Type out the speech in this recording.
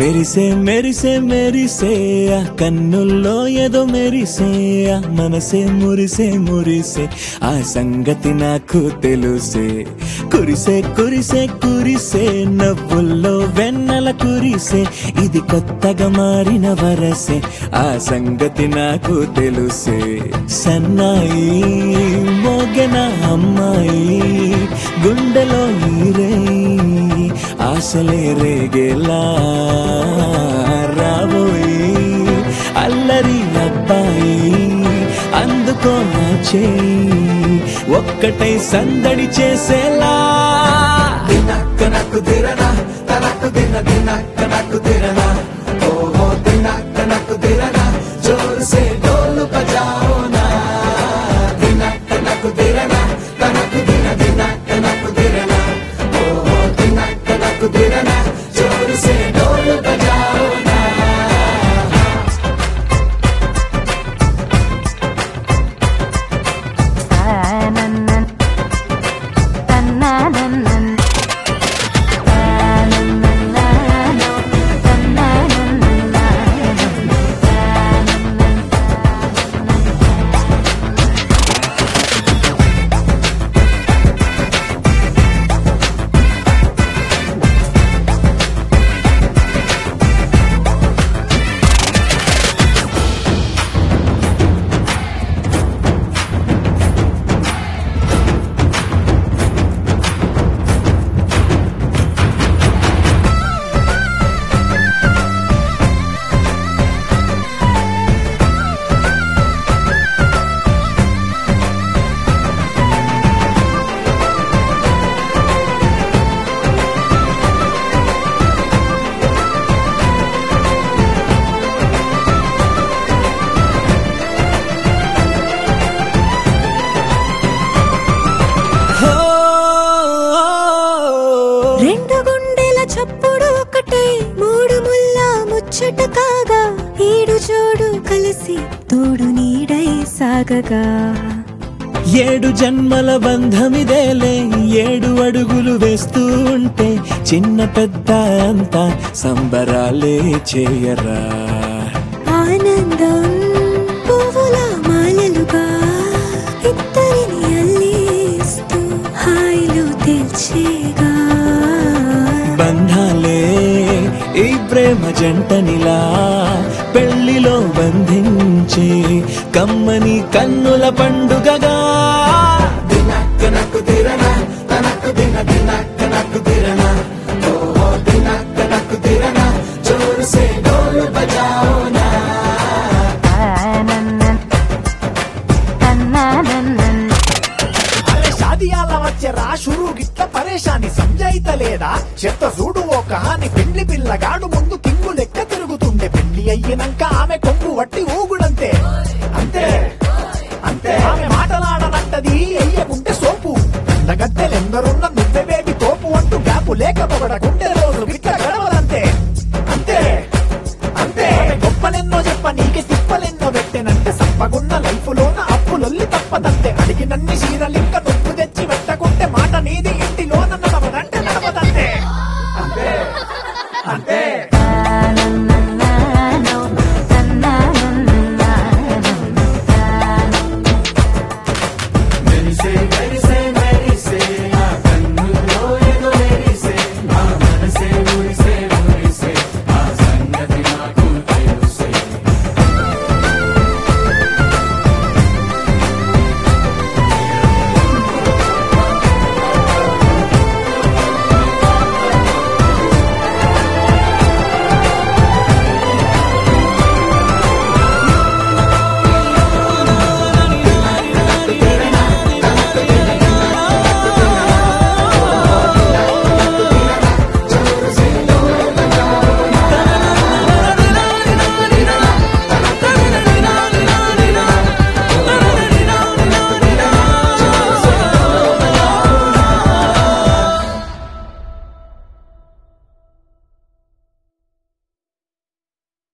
మెరిసే మెరిసే మెరిసే ఆ కన్నుల్లో ఏదో మెరిసే ఆ మనసే మురిసే మురిసే ఆ సంగతి నాకు తెలుసే కురిసే కురిసే కురిసే నవ్వుల్లో వెన్నెల కురిసే ఇది కొత్తగా మారిన వరసే ఆ సంగతి నాకు తెలుసే సన్నాయి మోగెన అమ్మాయి గుండెలో ఈరే ఆశలే రేగేలా రాబోయి అల్లరి అబ్బాయి అందుకో నా చేయి ఒక్కటై సందడి చేసేలా దినక్క నాకు దిరనా తనకు దిన దినక్క నాకు దిరనా ఓహో దినక్క నాకు దిరనా జోరు సే డోలు బజాओ నా దినక్క నాకు దిరనా తనకు దిన దినక్క నాకు దిరనా ఓహో దినక్క నాకు దిరనా జోరు సే డోలు బజాओ నా తననన్ తన్ననన్నన్ తననన్ననానో తన్ననన్ననానో రెండు గుండెల చప్పుడు ఒకటే మూడు ముల్ల ముచ్చట కాగా ఏడు జోడు కలిసి తోడు నీడై సాగగా ఏడు జన్మల బంధమిదేలే ఏడు అడుగులు వేస్తూ ఉంటే చిన్న పెద్ద అంతా సంబరాలే చేయరా ఆనందం పువ్వుల మాలలుగా ఇద్దరిని అల్లేస్తూ హాయిలో తెల్చేగా బంధాలే ఈ ప్రేమ జంటనిలా పెళ్లిలో బంధించి కమ్మని కన్నుల పండుగగా దినక్క నాకు దిరనా తనకు దిన దినక్క నాకు దిరనా ఓహో దినక్క నాకు దిరనా జోరు సే డోలు బజాओ నా తననన్ తన్ననన్నన్ అరే షాదియాల వచ్చెరా షురు గిట్ల పరేషాని సంజాయితలేదా చెత్త చూడు ఓ కహాని పెండ్లి పిల్లగాడు ముందు కింగు లెక్క తిరుగుతుండే పెళ్లి అయ్యినంక ఆమె కొంగు వట్టి ఊగుడంతే అంతే అంతే ఆమె మాటలాడనంటది అయ్యకుంటే సోపు గద్దెలెందరున్న నువ్వే బేబి తోపు అంటూ గ్యాపు లేకపోవడకుంటే రోజు గిట్ల గడవదంతే అంతే అంతే ఆమె గొప్పలెన్నో చెప్ప నీకే తిప్పలెన్నో పెట్టెనంటే సప్పగున్న లైఫ్ లోన అప్పులొల్లి తప్పదంతే అడిగినన్ని చీరలింక నువ్వు తెచ్చి పెట్టకుంటే మాట నీది ఇంటిలోన నడవదంటే నడవదంతే